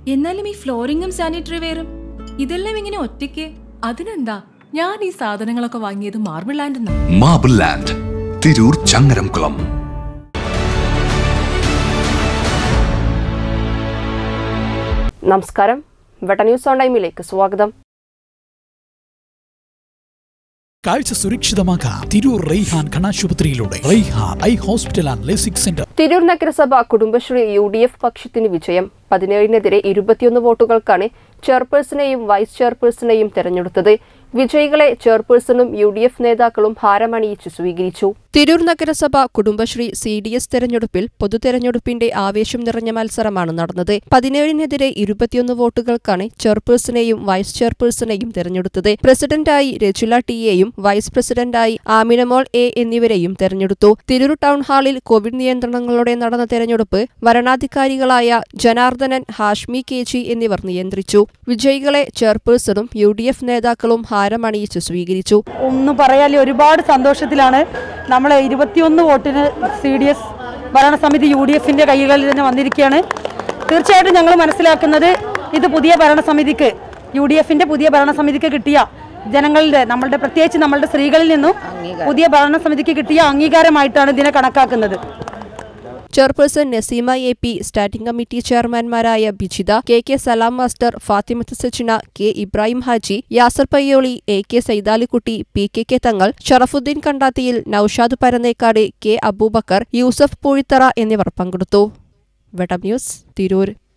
എന്നാലും ഈ ഫ്ലോറിങ്ങും സാനിറ്ററി വെയറും ഇതെല്ലാം ഇങ്ങനെ ഒറ്റയ്ക്ക് അതിനെന്താ ഞാൻ ഈ സാധനങ്ങളൊക്കെ വാങ്ങിയത് marble land marble land Tirur Changaramkulam നമസ്കാരം വെട്ട ന്യൂസ് ഓൺ ടൈമിലേക്ക് സ്വാഗതം കാഴ്ച സുരക്ഷിതമാക്കാം തിരൂർ റെയ്ഹാൻ കണാശുപത്രിയിലൂടെ Raihan eye hospital and LASIK centre Tirur നഗരസഭ കുടുംബശ്രീ യു ഡി എഫ് പക്ഷത്തിന് വിജയം പതിനേഴിനെതിരെ ഇരുപത്തിയൊന്ന് വോട്ടുകൾക്കാണ് ചെയർപേഴ്സണെയും വൈസ് ചെയർപേഴ്സണെയും തെരഞ്ഞെടുത്തത് വിജയികളെ ചെയർപേഴ്സണും യു ഡി എഫ് നേതാക്കളും ഹാരമണിയിച്ച് സ്വീകരിച്ചു തിരൂർ നഗരസഭ കുടുംബശ്രീ സി ഡി എസ് തെരഞ്ഞെടുപ്പിൽ പൊതുതെരഞ്ഞെടുപ്പിന്റെ ആവേശം നിറഞ്ഞ മത്സരമാണ് നടന്നത് പതിനേഴിനെതിരെ ഇരുപത്തിയൊന്ന് വോട്ടുകൾക്കാണ് ചെയർപേഴ്സണെയും വൈസ് ചെയർപേഴ്സണെയും തെരഞ്ഞെടുത്തത് പ്രസിഡന്റായി രജുല ടി എയും വൈസ് പ്രസിഡന്റായി ആമിനമോൾ എ എന്നിവരെയും തെരഞ്ഞെടുത്തു തിരൂർ ടൗൺ ഹാളിൽ കോവിഡ് നിയന്ത്രണങ്ങളോടെ നടന്ന തെരഞ്ഞെടുപ്പ് വരണാധികാരികളായ ജനാർദ്ദനൻ ഹാഷ്മി കെ ജി എന്നിവർ നിയന്ത്രിച്ചു വിജയികളെ ചെയർപേഴ്സണും യു ഡി എഫ് നേതാക്കളും ഹാരമണിയിച്ച് സ്വീകരിച്ചു ഒന്ന് പറയാൻ ഒരുപാട് സന്തോഷത്തിലാണ് നമ്മൾ ഇരുപത്തിയൊന്ന് വോട്ടിന് സി ഡി എസ് ഭരണസമിതി യു ഡി എഫിൻ്റെ കൈകളിൽ തന്നെ വന്നിരിക്കുകയാണ് തീർച്ചയായിട്ടും ഞങ്ങൾ മനസ്സിലാക്കുന്നത് ഇത് പുതിയ ഭരണസമിതിക്ക് യു ഡി എഫിൻ്റെ പുതിയ ഭരണസമിതിക്ക് കിട്ടിയ ജനങ്ങളുടെ നമ്മളുടെ പ്രത്യേകിച്ച് നമ്മളുടെ സ്ത്രീകളിൽ നിന്നും പുതിയ ഭരണസമിതിക്ക് കിട്ടിയ അംഗീകാരമായിട്ടാണ് ഇതിനെ കണക്കാക്കുന്നത് chairperson Naseema A P standing committee ചെയർമാൻമാരായ Bijitha K K Salam master Fathimath Sachina K Ibrahim Haji Yasar Payyoli A K Saithalikutty P K K Thangal Sharafudheen കണ്ടാത്തിയിൽ നൌഷാദ് പരന്നേക്കാട് കെ അബൂബക്കർ യൂസഫ് പൂഴിത്തറ എന്നിവർ പങ്കെടുത്തു വെട്ടം ന്യൂസ് തിരൂർ